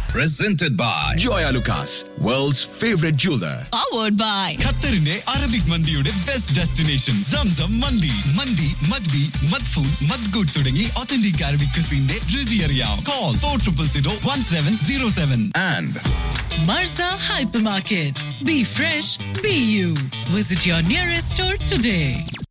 Presented by Joya Lucas, world's favorite jeweler. powered by ഖത്തറിന്റെ Arabic മന്തിയുടെ best destination Zamzam mandi മന്തി മദ്ബി മദ്ഫൂൻ മദ്ഗുഡ് തുടങ്ങി ഒത്തന്റിക് അറബിക് ക്രിസിന്റെ രുചി അറിയാം call four triple zero one seven zero seven And Marza Hypermarket. Be fresh, be you. Visit your nearest store today.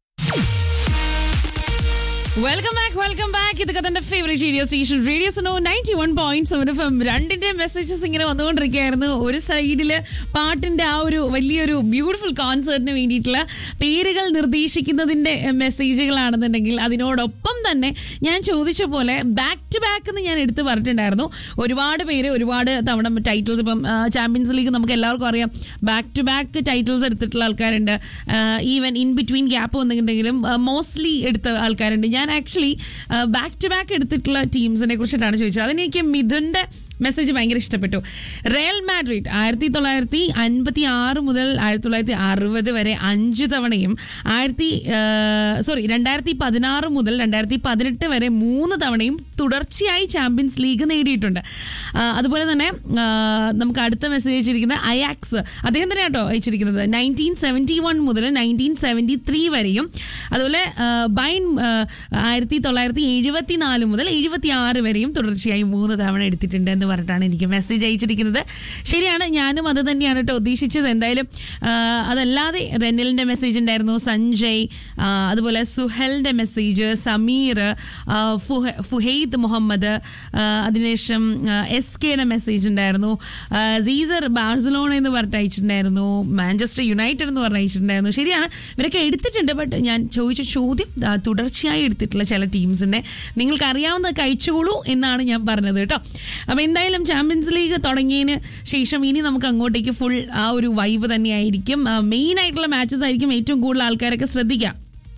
Welcome back welcome back ഇതൊക്കെ തന്റെ favourite radio station radio so ninety one point seven F M രണ്ടിന്റെ messages ഇങ്ങനെ വന്നുകൊണ്ടിരിക്കുകയായിരുന്നു ഒരു സൈഡിൽ പാട്ടിന്റെ ആ ഒരു വലിയൊരു ബ്യൂട്ടിഫുൾ കോൺസേർട്ടിന് വേണ്ടിയിട്ടുള്ള പേരുകൾ നിർദ്ദേശിക്കുന്നതിന്റെ മെസ്സേജുകളാണെന്നുണ്ടെങ്കിൽ അതിനോടൊപ്പം തന്നെ ഞാൻ ചോദിച്ച പോലെ ബാക്ക് ടു ബാക്ക് എന്ന് ഞാൻ എടുത്തു പറഞ്ഞിട്ടുണ്ടായിരുന്നു ഒരുപാട് പേര് ഒരുപാട് തവണ ടൈറ്റിൽസ് ഇപ്പം ചാമ്പ്യൻസ് ലീഗ് നമുക്ക് എല്ലാവർക്കും അറിയാം ബാക്ക് ടു ബാക്ക് ടൈറ്റിൽസ് എടുത്തിട്ടുള്ള ആൾക്കാരുണ്ട് ഈവൻ ഇൻ ബിറ്റ്വീൻ ഗ്യാപ്പ് വന്നിട്ടുണ്ടെങ്കിലും മോസ്റ്റ്ലി എടുത്ത ആൾക്കാരുണ്ട് ഞാൻ ആക്ച്വലി ബാക്ക് ടു ബാക്ക് എടുത്തിട്ടുള്ള ടീംസിനെ കുറിച്ചിട്ടാണ് ചോദിച്ചത് അതിനെനിക്ക് മിഥുൻ്റെ മെസ്സേജ് ഭയങ്കര ഇഷ്ടപ്പെട്ടു റയൽ മാഡ്രിഡ് ആയിരത്തി തൊള്ളായിരത്തി അൻപത്തി ആറ് മുതൽ ആയിരത്തി തൊള്ളായിരത്തി അറുപത് വരെ അഞ്ച് തവണയും ആയിരത്തി സോറി രണ്ടായിരത്തി പതിനാറ് മുതൽ രണ്ടായിരത്തി പതിനെട്ട് വരെ മൂന്ന് തവണയും തുടർച്ചയായി ചാമ്പ്യൻസ് ലീഗ് നേടിയിട്ടുണ്ട് ആ, അതുപോലെ തന്നെ ആ, നമുക്ക് അടുത്ത മെസ്സേജ് അയച്ചിരിക്കുന്ന അയാക്സ് അദ്ദേഹം തന്നെ കേട്ടോ അയച്ചിരിക്കുന്നത് നയൻറ്റീൻ സെവൻറ്റി വൺ മുതൽ നയൻറ്റീൻ സെവൻറ്റി ത്രീ വരെയും അതുപോലെ ആ, ബൈൻ ആ, ആയിരത്തി തൊള്ളായിരത്തി എഴുപത്തി നാല് മുതൽ എഴുപത്തി ആറ് വരെയും തുടർച്ചയായി മൂന്ന് തവണ എടുത്തിട്ടുണ്ട് എന്ന് പറഞ്ഞിട്ടാണ് എനിക്ക് മെസ്സേജ് അയച്ചിരിക്കുന്നത് ശരിയാണ് ഞാനും അത് തന്നെയാണ് കേട്ടോ ഉദ്ദേശിച്ചത് എന്തായാലും ആ, അതല്ലാതെ റെനിലിൻ്റെ മെസ്സേജ് ഉണ്ടായിരുന്നു സഞ്ജയ് ആ, അതുപോലെ സുഹലിൻ്റെ മെസ്സേജ് സമീർ ആ, ഫുഹ- ഫുഹൈദ് മുഹമ്മദ് ആ, അതിനുശേഷം എസ് കെയുടെ മെസ്സേജ് ഉണ്ടായിരുന്നു ആ, സീസർ ബാർസലോണ എന്ന് പറഞ്ഞിട്ട് അയച്ചിട്ടുണ്ടായിരുന്നു മാഞ്ചസ്റ്റർ യുണൈറ്റഡ് എന്ന് പറഞ്ഞ് അയച്ചിട്ടുണ്ടായിരുന്നു ശരിയാണ് ഇവരൊക്കെ എടുത്തിട്ടുണ്ട് ബട്ട് ഞാൻ ചോദിച്ച ചോദ്യം ആ, തുടർച്ചയായി എടുത്തിട്ടുള്ള ചില ടീംസിനെ നിങ്ങൾക്ക് അറിയാവുന്നതൊക്കെ അയച്ചോളൂ എന്നാണ് ഞാൻ പറഞ്ഞത് കേട്ടോ അപ്പോൾ എന്തായാലും ചാമ്പ്യൻസ് ലീഗ് തുടങ്ങിയതിന് ശേഷം ഇനി നമുക്ക് അങ്ങോട്ടേക്ക് ഫുൾ ആ ഒരു വൈബ് തന്നെയായിരിക്കും മെയിൻ ആയിട്ടുള്ള മാച്ചസ് ആയിരിക്കും ഏറ്റവും കൂടുതൽ ആൾക്കാരൊക്കെ ശ്രദ്ധിക്കുക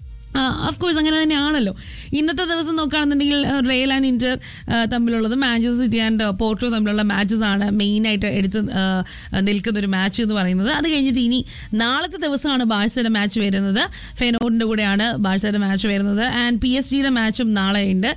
ഓഫ് കോഴ്സ് അങ്ങനെ തന്നെയാണല്ലോ ഇന്നത്തെ ദിവസം നോക്കുകയാണെന്നുണ്ടെങ്കിൽ റയൽ ആൻഡ് ഇന്റർ ആ, തമ്മിലുള്ളത് മാഞ്ചസ്റ്റർ സിറ്റി ആൻഡ് പോർട്ടോ തമ്മിലുള്ള മാച്ചസ് ആണ് മെയിനായിട്ട് എടുത്ത് ആ, നിൽക്കുന്ന ഒരു മാച്ച് എന്ന് പറയുന്നത് അത് കഴിഞ്ഞിട്ട് ഇനി നാളത്തെ ദിവസമാണ് ബാഴ്സയുടെ മാച്ച് വരുന്നത് ഫെനോഡിൻ്റെ കൂടെയാണ് ബാഴ്സയുടെ മാച്ച് വരുന്നത് ആൻഡ് പി എസ് ജിയുടെ മാച്ചും നാളെ ഉണ്ട്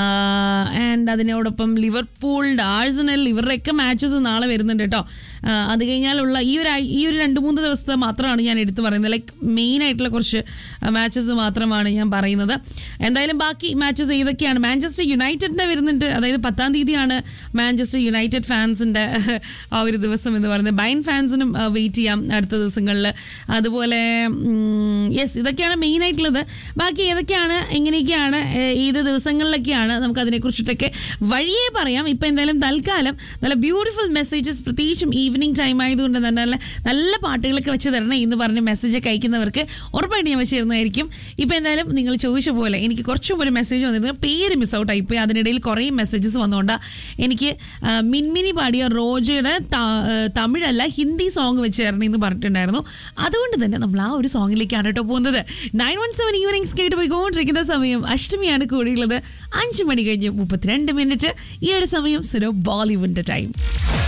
ആൻഡ് അതിനോടൊപ്പം ലിവർപൂളിൻ്റെ ആഴ്സണൽ ഇവരുടെയൊക്കെ മാച്ചസ് നാളെ വരുന്നുണ്ട് കേട്ടോ ആ, അത് കഴിഞ്ഞാലുള്ള ഈ ഒരു ആഴ്- ഈ ഒരു രണ്ട് മൂന്ന് ദിവസത്തെ മാത്രമാണ് ഞാൻ എടുത്തു പറയുന്നത് ലൈക്ക് മെയിൻ ആയിട്ടുള്ള കുറച്ച് മാച്ചസ് മാത്രമാണ് ഞാൻ പറയുന്നത് എന്തായാലും ബാക്കി മാച്ചസ് ഏതൊക്കെയാണ് മാഞ്ചസ്റ്റർ യുണൈറ്റഡിൻ്റെ വരുന്നുണ്ട് അതായത് പത്താം തീയതിയാണ് മാഞ്ചസ്റ്റർ യുണൈറ്റഡ് ഫാൻസിൻ്റെ ആ ഒരു ദിവസം എന്ന് പറയുന്നത് ബൈൻ ഫാൻസിനും വെയിറ്റ് ചെയ്യാം അടുത്ത ദിവസങ്ങളിൽ അതുപോലെ യെസ് ഇതൊക്കെയാണ് മെയിൻ ആയിട്ടുള്ളത് ബാക്കി ഏതൊക്കെയാണ് എങ്ങനെയൊക്കെയാണ് ഏഹ്, ഏത് ദിവസങ്ങളിലൊക്കെയാണ് നമുക്ക് അതിനെക്കുറിച്ചിട്ടൊക്കെ വഴിയേ പറയാം ഇപ്പം എന്തായാലും തൽക്കാലം നല്ല ബ്യൂട്ടിഫുൾ മെസ്സേജസ് പ്രത്യേകിച്ചും ഈവനിങ് ടൈം ആയതുകൊണ്ട് തന്നെ നല്ല നല്ല പാട്ടുകളൊക്കെ വെച്ച് തരണം എന്ന് പറഞ്ഞ് മെസ്സേജൊക്കെ അയക്കുന്നവർക്ക് ഉറപ്പായിട്ട് ഞാൻ വെച്ച് തരുന്നതായിരിക്കും ഇപ്പം എന്തായാലും നിങ്ങൾ ചോദിച്ച പോലെ എനിക്ക് കുറച്ചും ഒരു മെസ്സേജ് വന്നിരുന്നു പേര് മിസ് ഔട്ട് ആയിപ്പോയി അതിനിടയിൽ കുറേ മെസ്സേജസ് വന്നുകൊണ്ടാണ് എനിക്ക് ആ, മിൻമിനി പാടിയ റോജയുടെ ത- ആ, തമിഴല്ല ഹിന്ദി സോങ് വെച്ച് തരണം എന്ന് പറഞ്ഞിട്ടുണ്ടായിരുന്നു അതുകൊണ്ട് തന്നെ നമ്മൾ ആ ഒരു സോങ്ങിലേക്കാണ് കേട്ടോ പോകുന്നത് നയൻ വൺ സെവൻ ഈവനിങ്സ് കേട്ട് പോയിക്കൊണ്ടിരിക്കുന്ന സമയം അഷ്ടമിയാണ് കൂടിയുള്ളത് അഞ്ച് മണി കഴിഞ്ഞ് മുപ്പത്തിരണ്ട് മിനിറ്റ് ഈ ഒരു സമയം സുരോ ബോളിവുഡിന്റെ ടൈം